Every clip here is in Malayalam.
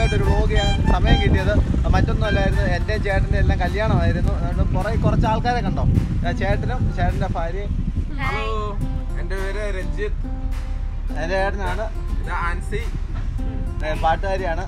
സ്വന്തമായിട്ട് ഒരു വ്ളോഗ് ചെയ്യാൻ സമയം കിട്ടിയത് മറ്റൊന്നുമല്ലായിരുന്നു എൻ്റെ ചേട്ടൻ്റെ എല്ലാം കല്യാണമായിരുന്നു അതുകൊണ്ട് കുറേ കുറച്ച് ആൾക്കാരെ കണ്ടോ ആ ചേട്ടനും ചേട്ടൻ്റെ ഭാര്യയും ഹലോ എന്റെ പേര് രഞ്ജിത്ത് എൻ്റെ ചേട്ടനാണ് ഇത് ആൻസി ഏ, പാട്ടുകാരിയാണ്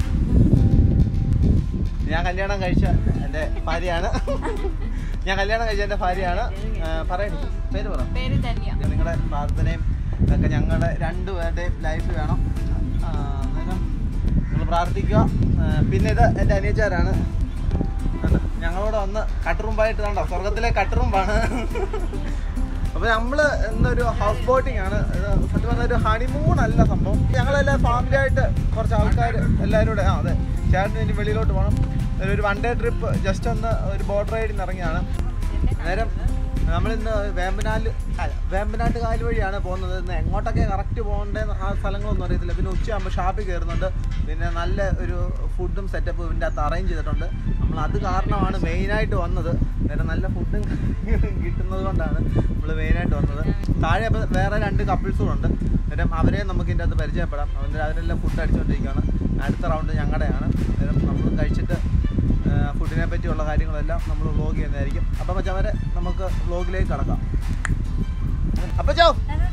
ഞാൻ കല്യാണം കഴിച്ച എൻ്റെ ഭാര്യയാണ് ഞാൻ കല്യാണം കഴിച്ച എൻ്റെ ഭാര്യയാണ് പറയണി പേര് പറ പേര് ധന്യ നിങ്ങളുടെ പ്രാർത്ഥനയും ഒക്കെ ഞങ്ങളുടെ രണ്ടുപേരുടെയും ലൈഫ് വേണം ആ, അന്നേരം നിങ്ങൾ പ്രാർത്ഥിക്കുക ആ, പിന്നെ ഇത് എൻ്റെ അനിയച്ചാരാണ് കണ്ടോ? ഞങ്ങളോട് വന്ന് കട്ടുറുമ്പായിട്ട് കണ്ടോ സ്വർഗത്തിലെ കട്ടുറുമ്പാണ് അപ്പൊ നമ്മള് ഇന്നൊരു ഹൗസ് ബോട്ടിംഗ് ആണ് ഇത് സത്യം പറഞ്ഞ ഒരു ഹണിമൂൺ അല്ല സംഭവം ഞങ്ങളെല്ലാം ഫാമിലി ആയിട്ട് കുറച്ച് ആൾക്കാർ എല്ലാവരും കൂടെ ആ അതെ ചേട്ടന് ഇനി വെളിയിലോട്ട് പോകണം ഒരു വൺ ഡേ ട്രിപ്പ് ജസ്റ്റ് ഒന്ന് ഒരു ബോട്ട് റൈഡിന് ഇറങ്ങിയാണ് അന്നേരം നമ്മളിന്ന് വേമ്പനാല് അല്ല, വേമ്പനാട്ട് കായൽ വഴിയാണ് പോകുന്നത് ഇന്ന് എങ്ങോട്ടൊക്കെ കറക്റ്റ് പോകേണ്ടത് ആ സ്ഥലങ്ങളൊന്നും അറിയത്തില്ല പിന്നെ ഉച്ചയാകുമ്പോൾ ഷാപ്പിൽ കയറുന്നുണ്ട് പിന്നെ നല്ല ഒരു ഫുഡും സെറ്റപ്പും ഇതിൻ്റെ അകത്ത് അറേഞ്ച് ചെയ്തിട്ടുണ്ട് നമ്മൾ അത് കാരണമാണ് മെയിനായിട്ട് വന്നത് നേരെ നല്ല ഫുഡും കിട്ടുന്നത് കൊണ്ടാണ് നമ്മൾ മെയിനായിട്ട് വന്നത് താഴെ അപ്പോൾ വേറെ രണ്ട് കപ്പിൾസും ഉണ്ട് അന്നേരം അവരെ നമുക്ക് ഇതിൻ്റെ അകത്ത് പരിചയപ്പെടാം അവരുടെ അവരെല്ലാം ഫുഡ് അടിച്ചുകൊണ്ടിരിക്കുകയാണ് അടുത്ത റൗണ്ട് ഞങ്ങളുടെയാണ് അന്നേരം നമ്മൾ കഴിച്ചിട്ട് ഫുഡിനെ പറ്റിയുള്ള കാര്യങ്ങളെല്ലാം നമ്മൾ വ്ലോഗ് ചെയ്യുന്നതായിരിക്കും അപ്പം മച്ചവരെ നമുക്ക് വ്ലോഗിലേക്ക് കടക്കാം അപ്പം ചോ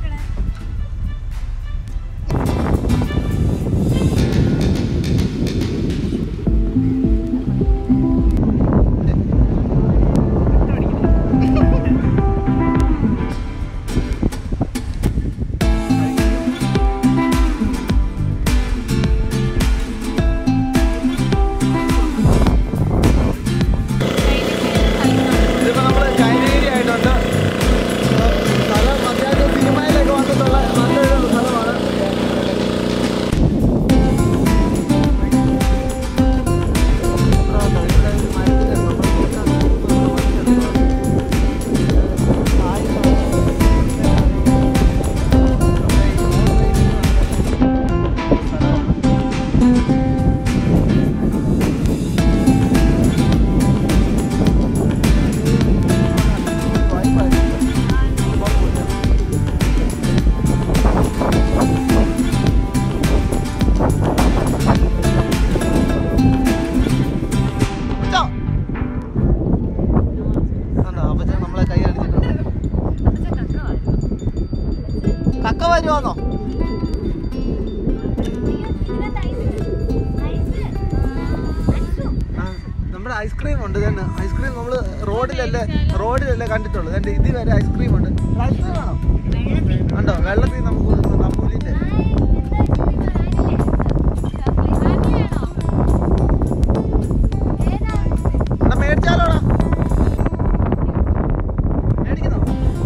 ഇതിപ്പോൾ നമ്മൾ കൈനേരി ആയിട്ടുണ്ട് സ്ഥലം അത്യാവശ്യം സിനിമയിലൊക്കെ വന്നിട്ടുള്ള നല്ലൊരു സ്ഥലമാണ് ചോ. കണ്ടോ? അപ്പച്ചൻ നമ്മളെ കൈ കാണിച്ചിട്ടുണ്ട്. കക്ക വരുവാന്നോ ആ, നമ്മുടെ ഐസ്ക്രീം ഉണ്ട് തന്നെ ഐസ്ക്രീം നമ്മൾ റോഡിലല്ലേ റോഡിലല്ലേ കണ്ടിട്ടുള്ളൂ എൻ്റെ ഇത് വരെ ഐസ്ക്രീം ഉണ്ട് ഐസ്ക്രീം ആണോ ഉണ്ടോ വെള്ളത്തിൽ നമുക്ക് കൊടുക്കുന്നുണ്ട് അമൂലിൻ്റെ എടാ മേടിച്ചാലോടാ മേടിക്കുന്നോ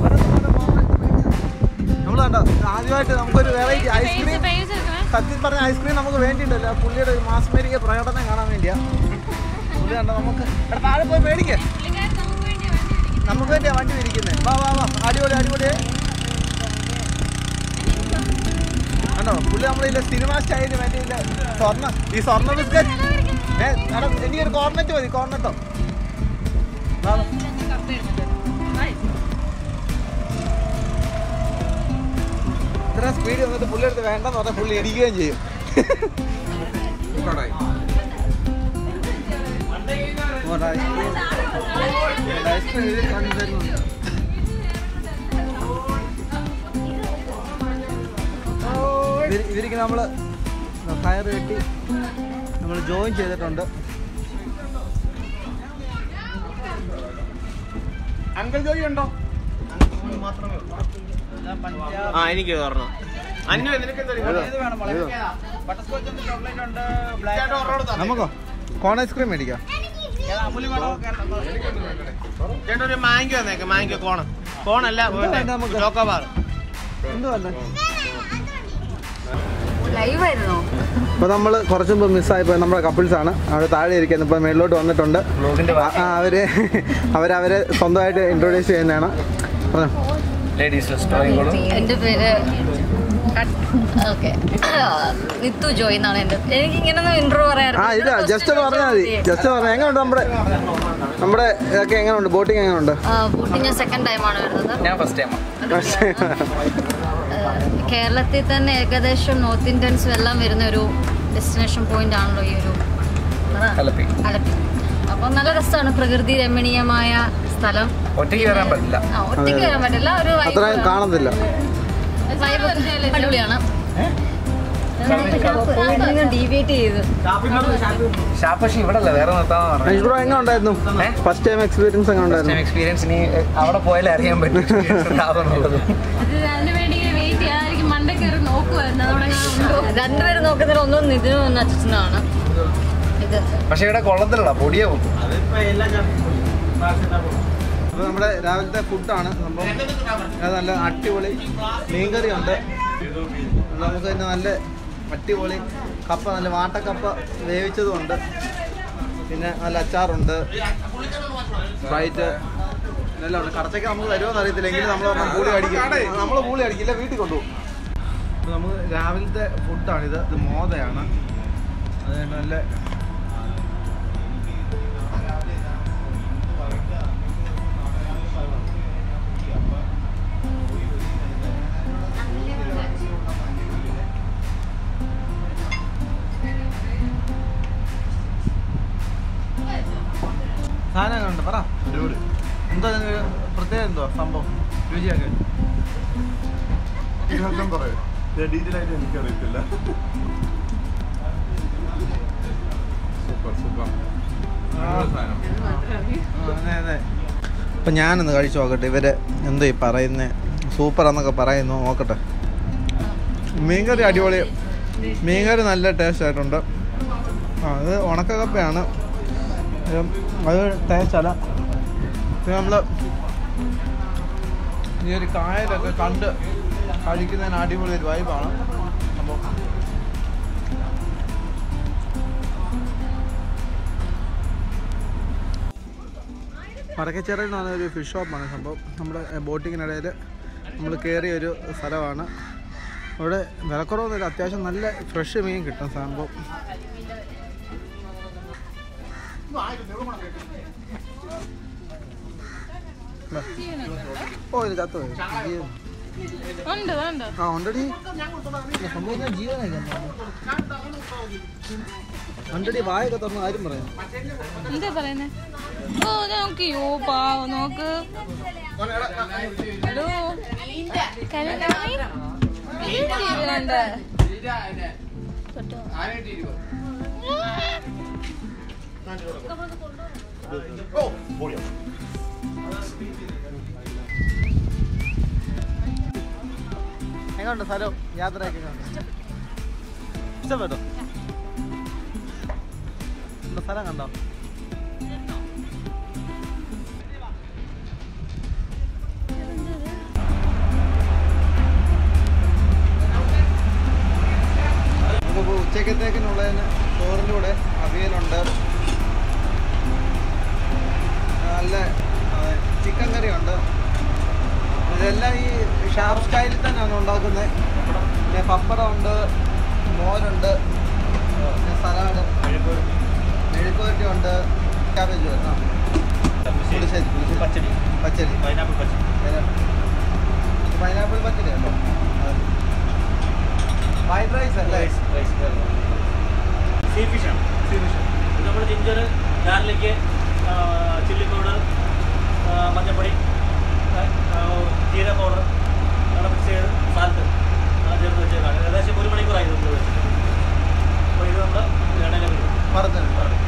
നമ്മൾ കണ്ടോ ആദ്യമായിട്ട് നമുക്കൊരു വെറൈറ്റി ഐസ്ക്രീം സത്യം പറഞ്ഞ ഐസ്ക്രീം നമുക്ക് വേണ്ടിയിട്ടല്ല പുള്ളിയുടെ ഒരു മാസ്മരിക പ്രകടനം കാണാൻ വേണ്ടിയാ പുള്ളി കണ്ടോ നമുക്ക് എടാ താഴെ പോയി മേടിക്കേ നമുക്ക് വേണ്ടിയാ വണ്ടി ഇരിക്കുന്നത് വാ വാ വാ അടിപൊളി അടിപൊളി കണ്ടോ പുള്ളി നമ്മളില്ല സിനിമ സ്റ്റൈലിന് വേണ്ടിയില്ല സ്വർണ്ണ ഈ സ്വർണ്ണ ബിസ്ക്കറ്റ് ഏ എടാ എനിക്കൊരു കോർണറ്റ് മതി കോർണറ്റോ വാ വാ. ഇത്ര സ്പീഡ് വന്നിട്ട് പുള്ളി എടുത്ത് വേണ്ടെന്ന് പറഞ്ഞാൽ പുള്ളി ഇടിക്കുകയും ചെയ്യും ഇങ്ങോട്ടായി. ഓ, ഐസ്ക്രീം. ഐസ്ക്രീം ഇതിൽ കണ്ടു തരുന്നുണ്ട്. ഇവര് ഇവർക്ക് നമ്മൾ കയർ കെട്ടി നമ്മൾ ജോയിൻ ചെയ്തിട്ടുണ്ട് അങ്കിൾ ജോയി ഉണ്ടോ ആ എനിക്ക് പറഞ്ഞു അന്നു നിനക്ക് നമുക്കോ കോൺ ഐസ്ക്രീം മേടിക്കാം ചേട്ടാ ഒരു മാങ്കോ തന്നേക്ക് മാങ്കോ കോണ് കോണല്ല വേണ്ട നമുക്ക്. ചോക്കോബാർ എന്തുവല്ല ലൈവായിരുന്നോ ഇപ്പൊ നമ്മൾ കുറച്ച് മുമ്പ് മിസ്സായിപ്പോ നമ്മുടെ കപ്പിൾസ് ആണ് അവിടെ താഴെ ഇരിക്കുന്നത് ഇപ്പൊ മേളിലോട്ട് വന്നിട്ടുണ്ട് ആ, ആ, അവര് അവരവരെ സ്വന്തമായിട്ട് ഇൻട്രൊഡ്യൂസ് ചെയ്യുന്നതാണ് പറഞ്ഞോ. എന്റെ പേര് ഓക്കെ നിത്തു ജോയ് എന്നാണ് എന്റെ എനിക്ക് ഇങ്ങനെ ഇൻട്രോ ആ ഇല്ല ജസ്റ്റ് പറഞ്ഞാൽ മതി ജസ്റ്റ് പറഞ്ഞാൽ എങ്ങനെയുണ്ട് നമ്മുടെ നമ്മുടെ ഇതൊക്കെ എങ്ങനെയുണ്ട് ബോട്ടിങ് എങ്ങനെയുണ്ട് ബോട്ടിങ് ഞാൻ സെക്കൻഡ് ടൈമാണ് വരുന്നത് ഞാൻ ഫസ്റ്റ് ടൈമാണ് കേരളത്തിൽ തന്നെ ഏകദേശം നോർത്ത് ഇന്ത്യൻസും എല്ലാം വരുന്ന ഒരു ഡെസ്റ്റിനേഷൻ പോയിന്റ് ആണല്ലോ ഈ ഒരു പറ. അലപ്പി അലപ്പി അപ്പോൾ നല്ല രസമാണ് പ്രകൃതി രമണീയമായ സ്ഥലം ഒറ്റയ്ക്ക് വരാൻ പറ്റില്ല ആ ഒറ്റയ്ക്ക് വരാൻ പറ്റില്ല ഒരു vibe അത്ര ആണ്. കാണുന്നില്ല vibe ഒക്കെ അടിപൊളിയാണ് ഡീവിയേറ്റ് ചെയ്ത് ഷാപ്പക്ഷി ഇവിടെ അല്ല വേറെ നിർത്താന്ന് പറഞ്ഞു ബ്രോ എങ്ങനെ ഉണ്ടായിരുന്നു ഏ? ഫസ്റ്റ് ടൈം എക്സ്പീരിയൻസ് എങ്ങനെ ഉണ്ടായിരുന്നു എക്സ്പീരിയൻസ് ഇനി എ, അവിടെ പോയാലേ അറിയാൻ പറ്റും experience ഉണ്ടാവുന്നുള്ളത് അതിന് വേണ്ടി വെയിറ്റ് ചെയ്യാതിരിക്കും മണ്ട കയറി നോക്കുമായിരുന്നു അതോടെ ഞാൻ ഉണ്ടോ രണ്ടുപേരും നോക്കുന്നതിൽ ഒന്നും നിതിനും ഒന്ന് അച്ഛനാണ് ഇത് പക്ഷെ ഇവിടെ കൊള്ളത്തിലടാ പൊടിയാവും അപ്പോൾ നമ്മുടെ രാവിലത്തെ ഫുഡാണ് സംഭവം അത് നല്ല അടിപൊളി മീൻകറി ഉണ്ട് നമുക്ക് തന്നെ നല്ല അടിപൊളി കപ്പ നല്ല വാട്ടക്കപ്പ വേവിച്ചതുമുണ്ട് പിന്നെ നല്ല അച്ചാറുണ്ട് സ്പ്രൈറ്റ് എല്ലാം ഉണ്ട് കടച്ചയ്ക്ക് നമുക്ക് തരുമോന്ന് അറിയത്തില്ല എങ്കിലും നമ്മൾ പറഞ്ഞാൽ പൂളി അടിക്കും നമ്മൾ പൂളി അടിക്കില്ല വീട്ടിൽ കൊണ്ടുപോകും അപ്പോൾ നമുക്ക് രാവിലത്തെ ഫുഡാണിത് ഇത് മോദയാണ് അത് നല്ല സാധനം കണ്ട് പറ എന്താ നിങ്ങക്ക് പ്രത്യേകം എന്തോ സംഭവം രുചിയൊക്കെ ഡീറ്റെയിൽ ആയിട്ട് എനിക്കറിയത്തില്ല സൂപ്പർ സൂപ്പർ സാധനം അതെ അതെ അപ്പം ഞാനൊന്ന് കഴിച്ചു നോക്കട്ടെ ഇവര് എന്തോ ഈ പറയുന്നത് സൂപ്പറാന്നൊക്കെ പറയുന്നു നോക്കട്ടെ മീൻകറി അടിപൊളി മീൻകറി നല്ല ടേസ്റ്റ് ആയിട്ടുണ്ട് ആ അത് ഉണക്കക്കപ്പയാണ് ഉം, അത് ടേസ്റ്റ് അല്ല പിന്നെ നമ്മൾ ഈ ഒരു കായലൊക്കെ കണ്ട് കഴിക്കുന്നതിന് അടിപൊളി ഒരു വൈബാണ് അപ്പോൾ മടക്കച്ചിറ എന്ന് പറഞ്ഞ ഒരു ഫിഷ് ഷോപ്പാണ് സംഭവം നമ്മുടെ ബോട്ടിങ്ങിനിടയിൽ നമ്മൾ കയറിയ ഒരു സ്ഥലമാണ് അവിടെ വിലക്കുറവൊന്നുമില്ല അത്യാവശ്യം നല്ല ഫ്രഷ് മീൻ കിട്ടും സംഭവം ഓ ഇത് ചത്തു പോയി. ജീവൻ. ഉണ്ട് ഉണ്ട് ആ ഉണ്ടടി സംഭവം ഞാൻ ജീവനായി ഉണ്ടടി വായൊക്കെ തുറന്ന് ആരും പറയാം എന്താ പറയുന്നേ ഓ നോക്ക് യോ പാവ നോക്ക് ഹലോ കല്യാണി ജീവനുണ്ട് എങ്ങനെയുണ്ട് സ്ഥലം യാത്രയൊക്കെ എങ്ങനെയുണ്ട്? ഇഷ്ടപ്പെട്ടോ എന്താ സ്ഥലം കണ്ടോ നമുക്കിപ്പോൾ ഉച്ചക്കത്തേക്കിനുള്ളതിന് ചോറിലൂടെ അവിയലുണ്ട് നല്ല ചിക്കൻ കറിയുണ്ട് ഇതെല്ലാം ഈ ഷാർപ്പ് സ്റ്റൈലിൽ തന്നെയാണ് ഉണ്ടാക്കുന്നത് പിന്നെ പപ്പടമുണ്ട് മോരുണ്ട് പിന്നെ സലാഡ് മെഴുക്കുവരട്ടി ഉണ്ട് ക്യാബേജ് ആ പുളിശ്ശേരി പുളിശ്ശേരി പച്ചടി പച്ചടി പൈനാപ്പിൾ പച്ചടി പൈനാപ്പിൾ പച്ചടി അല്ലോ ഫ്രൈഡ് റൈസ് അല്ലേ സീ ഫിഷാണ് സീ ഫിഷ് ഇത് നമ്മൾ ജിഞ്ചർ ഗാർലിക്ക് ചില്ലി പൗഡർ മഞ്ഞൾപ്പൊടി ആ, ജീര പൗഡർ അങ്ങനെ മിക്സ് ചെയ്ത് സാൽട്ട് ചേർത്ത് വെച്ചേക്കാണ് ഏകദേശം ഒരു മണിക്കൂറായി ഇത് നമ്മൾ വെച്ചിട്ട് അപ്പോൾ ഇത് നമ്മൾ എണ്ണയിൽ പറഞ്ഞു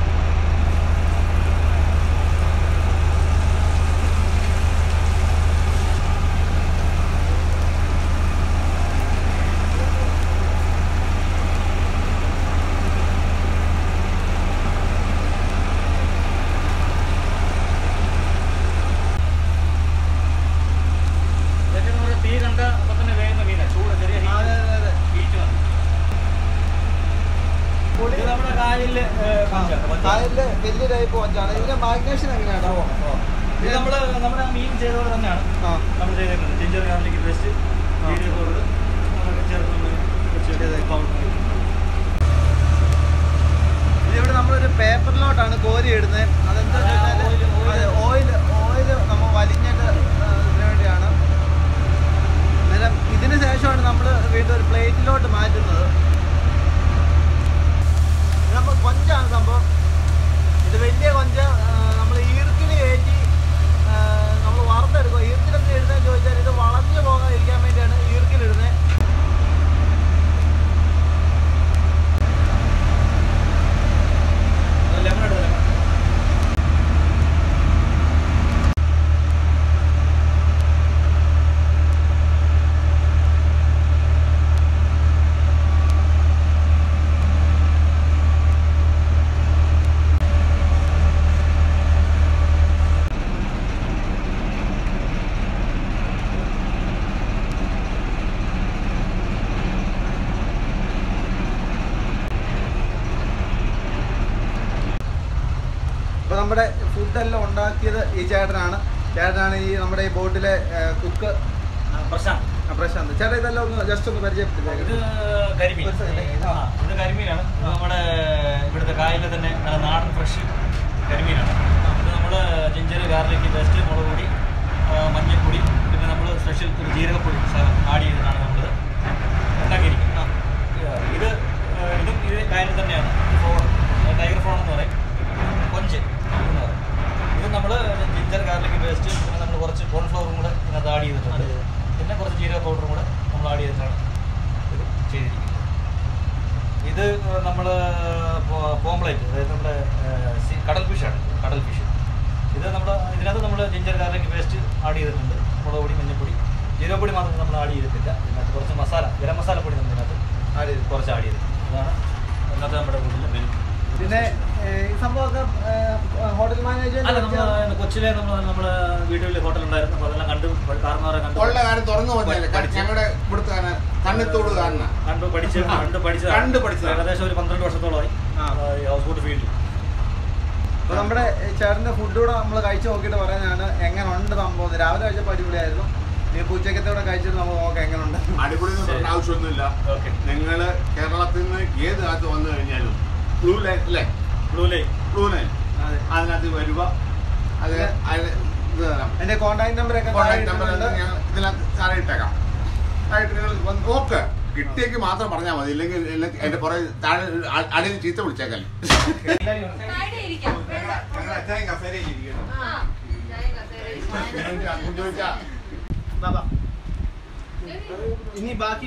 ഇതൊക്കെ നമ്മൾ തീ കണ്ട അപ്പോൾ തന്നെ വേഗം മീനാണ് ചൂട് ചെറിയ അതെ അതെ അതെ ഹീറ്റ് വന്നു ഇത് നമ്മുടെ കായലിൽ കായലില് വലിയ ടൈപ്പ് കൊഞ്ചാണ് ഇതിന്റെ മാഗ്നേഷൻ എങ്ങനെയാണോ ഇത് നമ്മൾ നമ്മുടെ മീൻ ചെയ്ത പോലെ തന്നെയാണ് ആ നമ്മൾ ചെയ്തേക്കുന്നത് ജിഞ്ചർ ഗാർലിക് പേസ്റ്റ് ജീരക പൗഡർ അതൊക്കെ ചേർത്ത് നമ്മൾ വെച്ച് പൗഡർ ഇതിവിടെ നമ്മളൊരു പേപ്പറിലോട്ടാണ് കോരി ഇടുന്നത് അതെന്താ ഓയിൽ ഓയിൽ നമ്മൾ വലിഞ്ഞിട്ട് ആ, ഇതിനു വേണ്ടിയാണ് അന്നേരം ഇതിന് ശേഷമാണ് നമ്മൾ വീണ്ടും ഒരു പ്ലേറ്റിലോട്ട് മാറ്റുന്നത് അപ്പോൾ നമ്മുടെ ഫുഡെല്ലാം ഉണ്ടാക്കിയത് ഈ ചേട്ടനാണ് ചേട്ടനാണ് ഈ നമ്മുടെ ഈ ബോട്ടിലെ കുക്ക് പ്രശാന്ത് പ്രശാന്ത് ചേട്ടാ ഇതെല്ലാം ഒന്ന് ജസ്റ്റ് ഒന്ന് ഇത് പരിചയപ്പെടുത്തേ കരിമീൻ ഒരു second. ആ, ഇത് കരിമീനാണ് ഇത് നമ്മുടെ ഇവിടുത്തെ കായലിലെ തന്നെ നല്ല നാടൻ ഫ്രഷ് കരിമീനാണ് ഇത് നമ്മൾ ജിഞ്ചർ ഗാർലിക് പേസ്റ്റ് മുളക് പൊടി ആ, മഞ്ഞൾപ്പൊടി പിന്നെ നമ്മൾ സ്പെഷ്യൽ ഒരു ജീരകപ്പൊടി ആഡ് ചെയ്തിട്ടാണ് നമ്മളിത് ഉണ്ടാക്കിയിരിക്കുന്നത് ആ, ഇത് ആ, ഇതും ഇത് കായലിൽ തന്നെയാണ് ഫോൺ ടൈഗർ ഫോൺ എന്ന് പറയും കൊഞ്ച് എന്ന് പറയും ഇത് നമ്മൾ ജിഞ്ചർ ഗാർലിക് പേസ്റ്റ് പിന്നെ നമ്മൾ കുറച്ച് കോൺഫ്ലവറും കൂടെ ഇതിനകത്ത് ആഡ് ചെയ്തിട്ടുണ്ട് പിന്നെ കുറച്ച് ജീരക പൗഡറും കൂടെ നമ്മൾ ആഡ് ചെയ്തിട്ടാണ് ഇത് ചെയ്തിരിക്കുന്നത് ഇത് നമ്മൾ പോംപ്ലേറ്റ് അതായത് നമ്മുടെ ആ, സി- കടൽ ഫിഷാണ് കടൽ ഫിഷ് ഇത് നമ്മൾ ഇതിനകത്ത് നമ്മൾ ജിഞ്ചർ ഗാർലിക് പേസ്റ്റ് ആഡ് ചെയ്തിട്ടുണ്ട് മുളക് പൊടി മഞ്ഞൾപ്പൊടി ജീരകപ്പൊടി മാത്രം നമ്മൾ ആഡ് ചെയ്തിട്ടില്ല ഇതിനകത്ത് കുറച്ച് മസാല ഗരം മസാല പൊടി നമ്മൾ ഇതിനകത്ത് ആഡ് ചെയ്തു കുറച്ച് ആഡ് ചെയ്തിട്ടുണ്ട് അതാണ് ഇന്നത്തെ നമ്മുടെ കൂടുതൽ മെനു പിന്നെ ഏഹ്, ഈ സംഭവമൊക്കെ ഹോട്ടൽ അല്ല മാനേജ്മെന്റ് നമ്മൾ കൊച്ചിലെ നമ്മൾ നമ്മുടെ വീടുകളിൽ ഹോട്ടൽ ഉണ്ടായിരുന്നു അപ്പോൾ അതെല്ലാം കണ്ടു കാരണവരെ കണ്ടു ഉള്ള കാര്യം തുറന്നു പറഞ്ഞാല് പഠിച്ചു. ഞങ്ങളുടെ ഇവിടുത്തെ കണ്ണിത്തോട് കാണുന്ന കണ്ടു പഠിച്ച് കണ്ടു പഠിച്ചതാണ് കണ്ടു പഠിച്ചതാണ്. ഏകദേശം ഒരു പന്ത്രണ്ട് വർഷത്തോളമായി ആ. ആ, ഈ ഹൗസ് ബോട്ട് ഫീൽഡിൽ അപ്പൊ നമ്മുടെ ചേട്ടന്റെ ഫുഡ് കൂടെ നമ്മൾ കഴിച്ചു നോക്കിയിട്ട് പറയാനാണ് എങ്ങനെ ഉണ്ട് സംഭവം എന്ന്. രാവിലെ കഴിച്ചപ്പോൾ അടിപൊളിയായിരുന്നു ഇനി ഉച്ചക്കത്തോടെ കഴിച്ചിട്ട് നമുക്ക് നോക്കാം എങ്ങനെ ഉണ്ട് അടിപൊളി എന്ന് പറഞ്ഞ ആവശ്യമൊന്നുമില്ല ഓക്കെ നിങ്ങള് കേരളത്തിൽ നിന്ന് ഏത് കാലത്ത് വന്നു കഴിഞ്ഞാലും ബ്ലൂ ലൈൻ അല്ലേ ബ്ലൂ ലൈൻ ബ്ലൂ ലൈൻ അതെ അതിനകത്ത് വരിക അത് അതിന് ഇത് തരാം എന്റെ കോൺടാക്ട് നമ്പർ ഒക്കെ കോൺടാക്ട് നമ്പർ ഞങ്ങൾ ഇതിനകത്ത് താഴെ ഇട്ടേക്കാം ആയിട്ട് നിങ്ങൾ വന്ന് നോക്ക് കിട്ടിയേക്ക് മാത്രം പറഞ്ഞാൽ മതി ഇല്ലെങ്കിൽ എന്നെ- എന്റെ പുറകെ താഴെ അ- അടിയിൽ ചീത്ത വിളിച്ചേക്കല്ലേ ഇനി ബാക്കി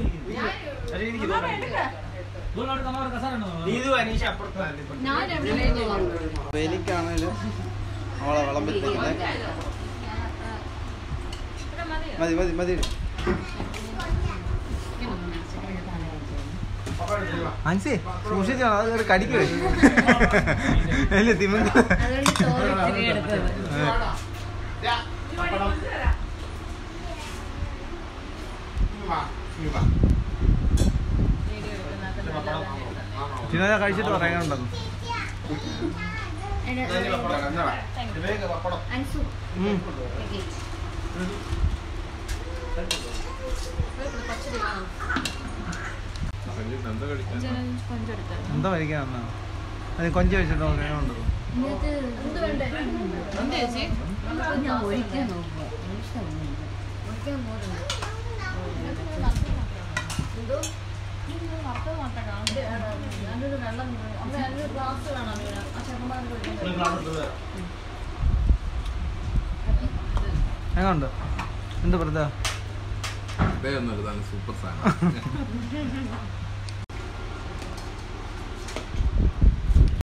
ഞാൻ എവിടെയെങ്കിലും വന്നു എനിക്കാണേലും അവളെ വിളമ്പിക്കുന്നത് മതി മതി മതി അൻസി സൂക്ഷിച്ചോ അത് ഒരു കടിക്ക് അല്ലേ തിമന്ത അതുകൊണ്ട് ചോറ് ഇച്ചിരി എടുത്തത് പിന്നെ ഞാൻ കഴിച്ചിട്ട് പറയാനുണ്ടെന്ന് അൻസു ഉം. എന്താ കഴിക്കാൻ എന്താ കഴിക്കാൻ വന്നാ അത് കൊഞ്ച് കഴിച്ചിട്ട് പറയാനുണ്ടോ ഇന്നത്തെ എന്ത് വേണ്ടേ എന്ത് ചേച്ചി ഞാൻ ഒഴിക്കാൻ നോക്കുക ഇഷ്ടമൊന്നുമില്ല ഒഴിക്കാൻ പോരുന്നു എന്തോ വറുത്തത് മാത്രം കാണും ഞാനൊരു വെള്ളം അമ്മ അതിന് ഗ്ലാസ് വേണം അതിന് ആ ചെറുപ്പം എങ്ങനുണ്ട് എന്ത് പ്രധാ അതേ ഒന്നുമല്ല സൂപ്പർ സാധനം